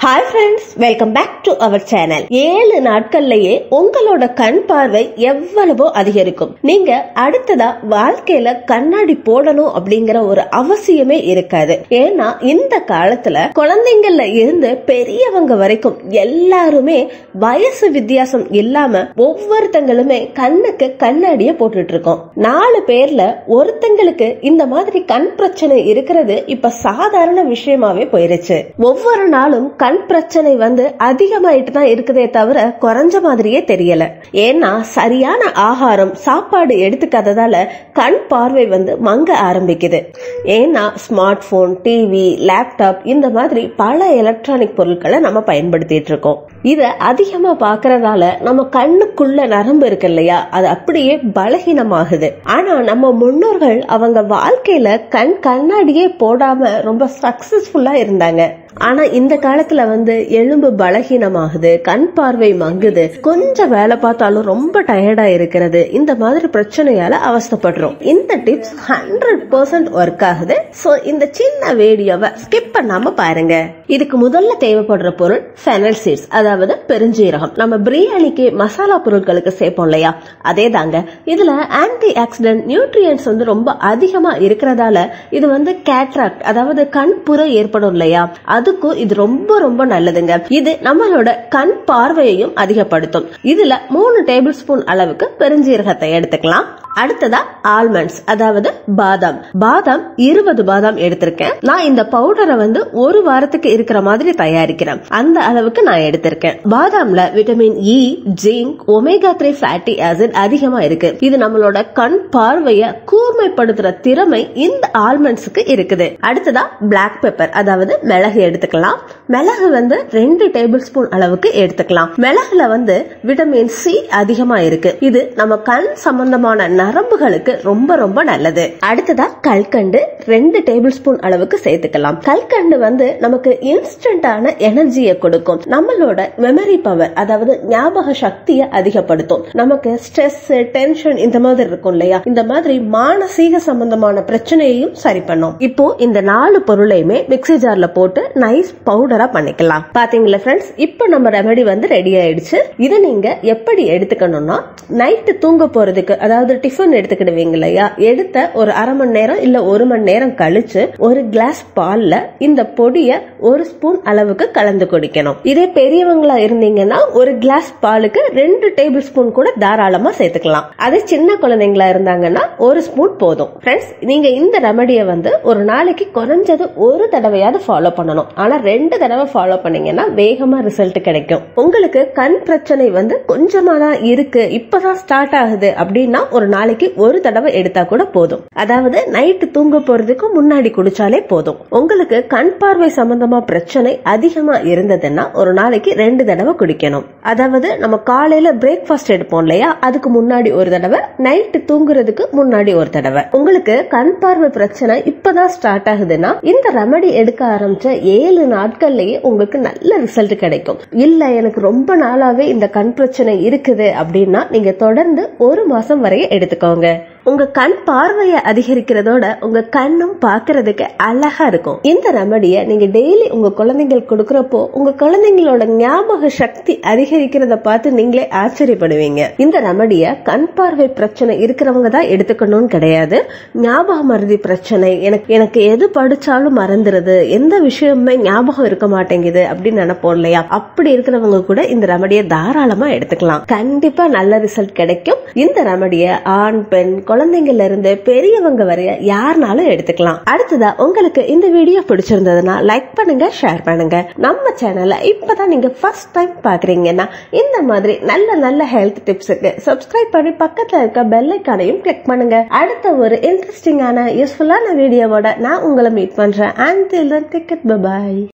hi friends welcome back to our channel ஏழு நாட்கள்லயே உங்களோட கண் பார்வை எவ்வளவோ அதிகரிக்கும் நீங்க அடுத்ததா வாழ்க்கையில கண்ணாடி போடணும் அப்படிங்கிற ஒரு அவசியமே இருக்காது ஏன்னா இந்த காலத்துல குழந்தைங்கள்ல இருந்து பெரியவங்க வரைக்கும் எல்லாருமே வயசு வித்தியாசம் இல்லாம ஒவ்வொருத்தங்களுமே கண்ணுக்கு கண்ணாடிய போட்டுட்டு இருக்கோம் நாலு பேர்ல ஒருத்தங்களுக்கு இந்த மாதிரி கண் பிரச்சனை இருக்கிறது இப்ப சாதாரண விஷயமாவே போயிருச்சு ஒவ்வொரு நாளும் கண் பிரச்சனை வந்து அதிகமாயிட்டு தான் இருக்குதே தவிர குறைஞ்ச மாதிரியே தெரியல ஏன்னா சரியான ஆகாரம் சாப்பாடு எடுத்துக்காததால கண் பார்வை வந்து மங்க ஆரம்பிக்குது ஏன்னா ஸ்மார்ட் போன் டிவி லேப்டாப் இந்த மாதிரி பல எலக்ட்ரானிக் பொருட்களை நம்ம பயன்படுத்திட்டு இருக்கோம் இத அதிகமா பாக்குறதால நம்ம கண்ணுக்குள்ள நரம்பு இருக்கு இல்லையா அது அப்படியே பலகீனமாகுது ஆனா நம்ம முன்னோர்கள் அவங்க வாழ்க்கையில கண் கண்ணாடியே போடாம ரொம்ப சக்சஸ்ஃபுல்லா இருந்தாங்க ஆனா இந்த காலத்துல வந்து எலும்பு பலகீனமாகுது கண் பார்வை மங்குது கொஞ்சம் வேலை பார்த்தாலும் ரொம்ப டயர்டா இருக்கிறது இந்த மாதிரி பிரச்சனையால அவஸ்தப்படுறோம் இந்த டிப்ஸ் ஹண்ட்ரட் பர்சன்ட் ஒர்க் ஆகுது சோ இந்த சின்ன வீடியோவை ஸ்கிப் பண்ணாம பாருங்க இதுக்கு முதல்ல தேவைப்படுற பொருள் ஃபெனல் சீட்ஸ் அதாவது பெருஞ்சீரகம் நம்ம பிரியாணிக்கு மசாலா பொருட்களுக்கு சேர்ப்போம் இல்லையா அதே தாங்க இதுல ஆன்டி ஆக்சிடென்ட் நியூட்ரியன்ஸ் வந்து ரொம்ப அதிகமா இருக்கிறதால இது வந்து கேட்ராக்ட் அதாவது கண் புற ஏற்படும் இல்லையா அதுக்கும் இது ரொம்ப ரொம்ப நல்லதுங்க இது நம்மளோட கண் பார்வையையும் அதிகப்படுத்தும் இதுல மூணு டேபிள் ஸ்பூன் அளவுக்கு பெருஞ்சீரகத்தை எடுத்துக்கலாம் அடுத்ததா ஆல்மண்ட்ஸ் அதாவது பாதாம் பாதாம் இருபது பாதாம் எடுத்திருக்கேன் நான் இந்த பவுடரை வந்து ஒரு வாரத்துக்கு இருக்கிற மாதிரி தயாரிக்கிறேன் அந்த அளவுக்கு நான் எடுத்திருக்கேன் பாதாம்ல vitamin E zinc omega three fatty acid அதிகமா இருக்கு இது நம்மளோட கண் பார்வைய கூர்மைப்படுத்துற திறமை இந்த ஆல்மண்ட்ஸுக்கு இருக்குது அடுத்ததா பிளாக் பெப்பர் அதாவது மிளகு எடுத்துக்கலாம் மிளகு வந்து ரெண்டு டேபிள் ஸ்பூன் அளவுக்கு எடுத்துக்கலாம் மிளகுல வந்து விட்டமின் சி அதிகமா இருக்கு இது நம்ம கண் சம்பந்தமான நரம்புகளுக்கு ரொம்ப ரொம்ப நல்லது அடுத்ததா கல்கண்டு ரெண்டு டேபிள் ஸ்பூன் அளவுக்கு சேர்த்துக்கலாம் கல்கண்டு வந்து நமக்கு இன்ஸ்டன்டான எனர்ஜியை கொடுக்கும் நம்மளோட மெமரி பவர் அதாவது ஞாபக சக்தியை அதிகப்படுத்தும் நமக்கு ஸ்ட்ரெஸ் டென்ஷன் இந்த மாதிரி இருக்கும் இல்லையா இந்த மாதிரி மானசீக சம்பந்தமான பிரச்சனையையும் சரி பண்ணும் இப்போ இந்த நாலு பொருளையுமே மிக்ஸி ஜார்ல போட்டு நைஸ் பவுடரா பண்ணிக்கலாம் பாத்தீங்களா ஃப்ரெண்ட்ஸ் இப்போ நம்ம ரெமெடி வந்து ரெடி ஆயிடுச்சு இதை நீங்க எப்படி எடுத்துக்கணும்னா நைட்டு தூங்க போறதுக்கு அதாவது டிஃபன் எடுத்துக்கிடுவீங்க இல்லையா எடுத்த ஒரு அரை மணி நேரம் இல்ல ஒரு மணி நேரம் கழிச்சு ஒரு கிளாஸ் பால்ல இந்த பொடிய ஒரு ஸ்பூன் அளவுக்கு கலந்து குடிக்கணும் இதே பெரியவங்களா இருந்தீங்கன்னா ஒரு கிளாஸ் பாலுக்கு ரெண்டு டேபிள் ஸ்பூன் கூட தாராளமா சேர்த்துக்கலாம் அதே சின்ன குழந்தைங்களா இருந்தாங்கன்னா ஒரு ஸ்பூன் போதும் ஃப்ரெண்ட்ஸ் நீங்க இந்த ரெமடியை வந்து ஒரு நாளைக்கு குறைஞ்சது ஒரு தடவையாவது ஃபாலோ பண்ணணும் ஆனா ரெண்டு தடவை ஃபாலோ பண்ணீங்கன்னா வேகமா ரிசல்ட் கிடைக்கும் உங்களுக்கு கண் பிரச்சனை வந்து கொஞ்சமா தான் இருக்கு இப்பதான் ஸ்டார்ட் ஆகுது அப்படின்னா ஒரு நாளைக்கு ஒரு தடவை எடுத்தா கூட போதும் அதாவது நைட்டு தூங்க போறதுக்கு முன்னாடி குடிச்சாலே போதும் உங்களுக்கு கண் பார்வை சம்பந்தமா பிரச்சனை அதிகமா இருந்ததுன்னா ஒரு நாளைக்கு ரெண்டு தடவை குடிக்கணும் அதாவது நம்ம காலையில பிரேக்ஃபாஸ்ட் எடுப்போம் இல்லையா அதுக்கு முன்னாடி ஒரு தடவை நைட்டு தூங்குறதுக்கு முன்னாடி ஒரு தடவை உங்களுக்கு கண் பார்வை பிரச்சனை இப்பதான் ஸ்டார்ட் ஆகுதுன்னா இந்த ரெமடி எடுக்க ஆரம்பிச்ச ஏழு நாட்கள்லயே உங்களுக்கு நல்ல ரிசல்ட் கிடைக்கும் இல்ல எனக்கு ரொம்ப நாளாவே இந்த கண் பிரச்சனை இருக்குது அப்படின்னா நீங்க தொடர்ந்து ஒரு மாசம் வரைய எடுத்துக்கோங்க உங்க கண் பார்வையை அதிகரிக்கிறதோட உங்க கண்ணும் பாக்குறதுக்கு அழகா இருக்கும் இந்த ரெமடிய நீங்க டெய்லி உங்க குழந்தைங்களுக்கு கொடுக்கறப்போ உங்க குழந்தைங்களோட ஞாபக சக்தி அதிகரிக்கிறத பார்த்து நீங்களே ஆச்சரியப்படுவீங்க இந்த ரெமடிய கண் பார்வை பிரச்சனை இருக்கிறவங்க தான் எடுத்துக்கணும்னு கிடையாது ஞாபக மருதி பிரச்சனை எனக்கு எனக்கு எது படிச்சாலும் மறந்துருது எந்த விஷயமுமே ஞாபகம் இருக்க மாட்டேங்குது அப்படின்னு நினைப்போம் இல்லையா அப்படி இருக்கிறவங்க கூட இந்த ரெமடியை தாராளமா எடுத்துக்கலாம் கண்டிப்பா நல்ல ரிசல்ட் கிடைக்கும் இந்த ரெமடிய ஆண் பெண் குழந்தைங்கள்ல இருந்து பெரியவங்க வரைய யாருனாலும் எடுத்துக்கலாம் அடுத்ததா உங்களுக்கு இந்த வீடியோ பிடிச்சிருந்ததுன்னா லைக் பண்ணுங்க ஷேர் பண்ணுங்க நம்ம சேனல்ல இப்பதான் நீங்க ஃபர்ஸ்ட் டைம் பாக்குறீங்கன்னா இந்த மாதிரி நல்ல நல்ல ஹெல்த் டிப்ஸுக்கு சப்ஸ்கிரைப் பண்ணி பக்கத்துல இருக்க பெல் ஐக்கானையும் கிளிக் பண்ணுங்க அடுத்த ஒரு இன்ட்ரெஸ்டிங்கான யூஸ்ஃபுல்லான வீடியோவோட நான் உங்களை மீட் பண்றேன் அண்ட் டிக்கெட் பபாய்